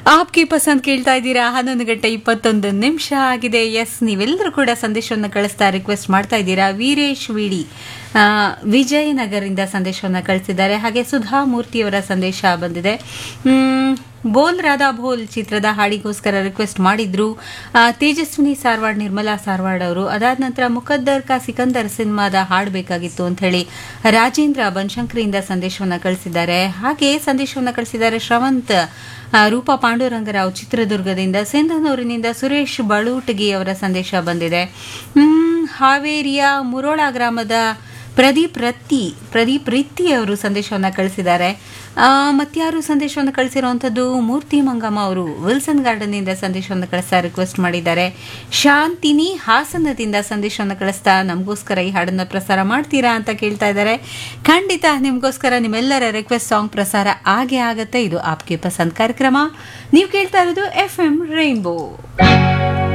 ಆಪ್ಗೆ ಪಸಂದ್ ಕೇಳ್ತಾ ಇದ್ದೀರಾ ಹನ್ನೊಂದು ಗಂಟೆ ಇಪ್ಪತ್ತೊಂದು ನಿಮಿಷ ಆಗಿದೆ ಎಸ್ ನೀವೆಲ್ಲರೂ ಕೂಡ ಸಂದೇಶವನ್ನು ಕಳಿಸ್ತಾ ರಿಕ್ವೆಸ್ಟ್ ಮಾಡ್ತಾ ಇದ್ದೀರಾ ವೀರೇಶ್ ವಿಡಿ ಆ, ವಿಜಯನಗರಿಂದ ಸಂದೇಶವನ್ನು ಕಳಿಸಿದ್ದಾರೆ ಹಾಗೆ ಸುಧಾ ಮೂರ್ತಿಯವರ ಸಂದೇಶ ಬಂದಿದೆ ಮ್, ಬೋಲ್ ರಾಧಾ ಬೋಲ್ ಚಿತ್ರದ ಹಾಡಿಗೋಸ್ಕರ ರಿಕ್ವೆಸ್ಟ್ ಮಾಡಿದ್ರು ಆ, ತೇಜಸ್ವಿನಿ ಸಾರ್ವಾಡ್ ನಿರ್ಮಲಾ ಸಾರ್ವಾಡ್ ಅವರು ಅದಾದ ನಂತರ ಮುಖದ್ದರ್ ಕಾ ಸಿಕಂದರ್ ಸಿನಿಮಾದ ಹಾಡು ಬೇಕಾಗಿತ್ತು ಅಂತ ಹೇಳಿ ರಾಜೇಂದ್ರ ಬನಶಂಕರಿಯಿಂದ ಸಂದೇಶವನ್ನು ಕಳಿಸಿದ್ದಾರೆ ಹಾಗೆ ಸಂದೇಶವನ್ನು ಕಳಿಸಿದ್ದಾರೆ ಶ್ರವಂತ್ ಆ, ರೂಪಾ ಪಾಂಡುರಂಗರಾವ್ ಚಿತ್ರದುರ್ಗದಿಂದ ಸಿಂಧನೂರಿನಿಂದ ಸುರೇಶ್ ಬಳೂಟಗಿ ಅವರ ಸಂದೇಶ ಬಂದಿದೆ ಹ್ಮ್, ಹಾವೇರಿಯ ಮುರೋಳ ಗ್ರಾಮದ ಪ್ರದೀಪ್ ರತ್ತಿ ಪ್ರದೀಪ್ ರಿತ್ತಿ ಅವರು ಸಂದೇಶವನ್ನು ಕಳಿಸಿದ್ದಾರೆ ಆ, ಮತ್ಯಾರು ಸಂದೇಶವನ್ನು ಕಳಿಸಿರುವಂಥದ್ದು ಮೂರ್ತಿ ಮಂಗಮ್ಮ ಅವರು ವಿಲ್ಸನ್ ಗಾರ್ಡನ್ನಿಂದ ಸಂದೇಶವನ್ನು ಕಳಿಸ್ತಾ ರಿಕ್ವೆಸ್ಟ್ ಮಾಡಿದ್ದಾರೆ ಶಾಂತಿನಿ ಹಾಸನದಿಂದ ಸಂದೇಶವನ್ನು ಕಳಿಸ್ತಾ ನಮಗೋಸ್ಕರ ಈ ಹಾಡನ್ನು ಪ್ರಸಾರ ಮಾಡ್ತೀರಾ ಅಂತ ಕೇಳ್ತಾ ಇದ್ದಾರೆ ಖಂಡಿತ ನಿಮಗೋಸ್ಕರ ನಿಮ್ಮೆಲ್ಲರ ರಿಕ್ವೆಸ್ಟ್ ಸಾಂಗ್ ಪ್ರಸಾರ ಆಗೇ ಆಗತ್ತೆ ಇದು ಆಪ್ಗೆ ಪಸಂದ್ ಕಾರ್ಯಕ್ರಮ ನೀವು ಕೇಳ್ತಾ ಇರೋದು ಎಫ್ ಎಂ ರೈನ್ಬೋ